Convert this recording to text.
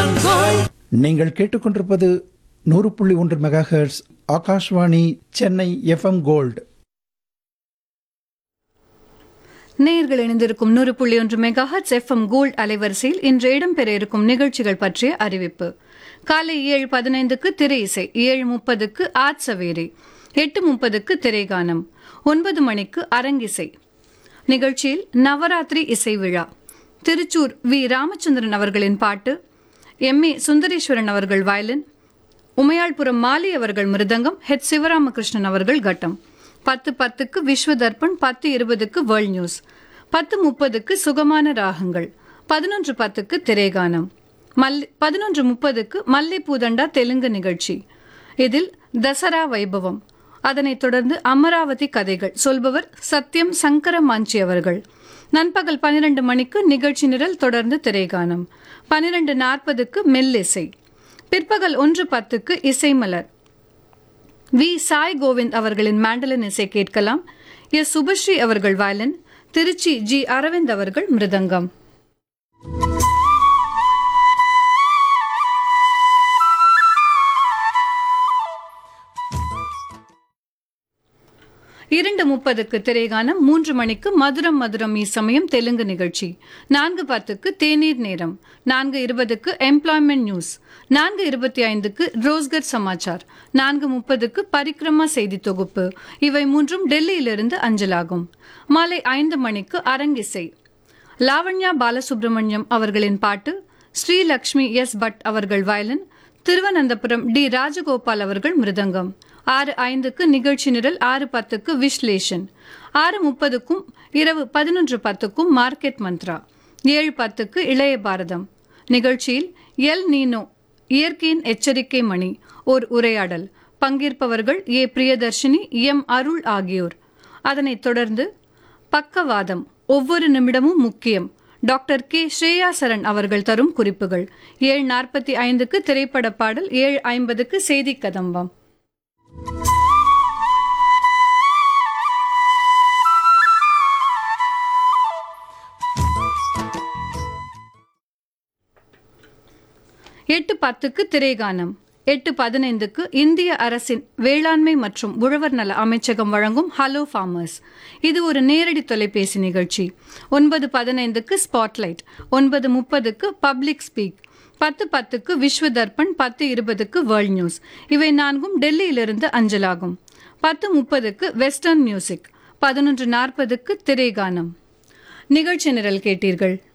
FM gold நீங்கள் கேட்டுக்கொண்டிருப்பது நூறு புள்ளி ஒன்று megahertz Akashvani Chennai FM gold நேயர்கள் இணைந்திருக்கும் நூறு புள்ளி ஒன்று மெகாஹட்ஸ் எஃப்எம் கோல்ட் அலைவரிசையில் இன்று இடம்பெற இருக்கும் நிகழ்ச்சிகள் பற்றிய அறிவிப்பு காலை ஏழு பதினைந்துக்கு திரை இசை ஏழு முப்பதுக்கு ஆட்சவேரி எட்டு முப்பதுக்கு திரைகானம் ஒன்பது மணிக்கு அரங்கிசை நிகழ்ச்சியில் நவராத்திரி இசை விழா திருச்சூர் வி ராமச்சந்திரன் அவர்களின் பாட்டு எம் ஏ சுந்தரேஸ்வரன் அவர்கள் வயலின் உமையாள்புரம் மாலி அவர்கள் மிருதங்கம் ஹெச் சிவராமகிருஷ்ணன் அவர்கள் கட்டம் பத்து பத்துக்கு விஸ்வ தர்ப்பண் பத்து இருபதுக்கு வேர்ல்ட் நியூஸ் பத்து முப்பதுக்கு சுகமான ராகங்கள் பதினொன்று பத்துக்கு திரைகானம் மல்லி பதினொன்று முப்பதுக்கு மல்லை பூதண்டா தெலுங்கு நிகழ்ச்சி இதில் தசரா வைபவம் அதனைத் தொடர்ந்து அமராவதி கதைகள் சொல்பவர் சத்யம் சங்கர மாஞ்சி அவர்கள் நண்பகல் பன்னிரண்டு மணிக்கு நிகழ்ச்சி நிரல் தொடர்ந்து திரைகானம் பன்னிரண்டு நாற்பதுக்கு மெல்லிசை பிற்பகல் ஒன்று பத்துக்கு இசைமலர் வி சாய் கோவிந்த் அவர்களின் மேண்டலின் இசை கேட்கலாம் எஸ் சுபஸ்ரீ அவர்கள் வயலின் திருச்சி ஜி அரவிந்த் அவர்கள் மிருதங்கம் இரண்டு முப்பதுக்கு திரைகானம் மூன்று மணிக்கு மதுரம் மதுரம் இசமயம் தெலுங்கு நிகழ்ச்சி நான்கு பத்துக்கு தேநீர் நேரம் நான்கு இருபதுக்கு எம்ப்ளாய்மெண்ட் நியூஸ் நான்கு இருபத்தி ஐந்துக்கு ரோஸ்கர் சமாச்சார் நான்கு முப்பதுக்கு பரிக்ரமா செய்தி தொகுப்பு இவை மூன்றும் டெல்லியிலிருந்து அஞ்சலாகும் மாலை ஐந்து மணிக்கு அரங்கிசை லாவண்யா பாலசுப்ரமணியம் அவர்களின் பாட்டு ஸ்ரீலக்ஷ்மி எஸ் பட் அவர்கள் வயலின் திருவனந்தபுரம் டி ராஜகோபால் அவர்கள் மிருதங்கம் ஆறு ஐந்துக்கு நிகழ்ச்சி நிரல் ஆறு பத்துக்கு விஸ்லேஷன் ஆறு முப்பதுக்கும் இரவு பதினொன்று பத்துக்கும் மார்க்கெட் மந்த்ரா ஏழு பத்துக்கு இளைய பாரதம் நிகழ்ச்சியில் எல் நீனோ இயற்கையின் எச்சரிக்கை மணி ஓர் உரையாடல் பங்கேற்பவர்கள் ஏ பிரியதர்ஷினி எம் அருள் ஆகியோர் அதனைத் தொடர்ந்து பக்கவாதம் ஒவ்வொரு நிமிடமும் முக்கியம் டாக்டர் கே ஸ்ரேயா சரண் அவர்கள் தரும் குறிப்புகள் ஏழு நாற்பத்தி ஐந்துக்கு திரைப்பட பாடல் ஏழு ஐம்பதுக்கு செய்தி கதம்பம் எட்டு பத்துக்கு திரைகானம் எட்டு பதினைந்துக்கு இந்திய அரசின் வேளாண்மை மற்றும் உழவர் நல அமைச்சகம் வழங்கும் ஹலோ ஃபார்மர்ஸ் இது ஒரு நேரடி தொலைபேசி நிகழ்ச்சி ஒன்பது பதினைந்துக்கு ஸ்பாட்லைட் ஒன்பது முப்பதுக்கு பப்ளிக் ஸ்பீக் பத்து பத்துக்கு விஸ்வ தர்ப்பண் பத்து இருபதுக்கு வேர்ல்ட் நியூஸ் இவை நான்கும் டெல்லியிலிருந்து அஞ்சலாகும் பத்து முப்பதுக்கு வெஸ்டர்ன் மியூசிக் பதினொன்று நாற்பதுக்கு திரைகானம் நிகழ்ச்சி நிரல் கேட்டீர்கள்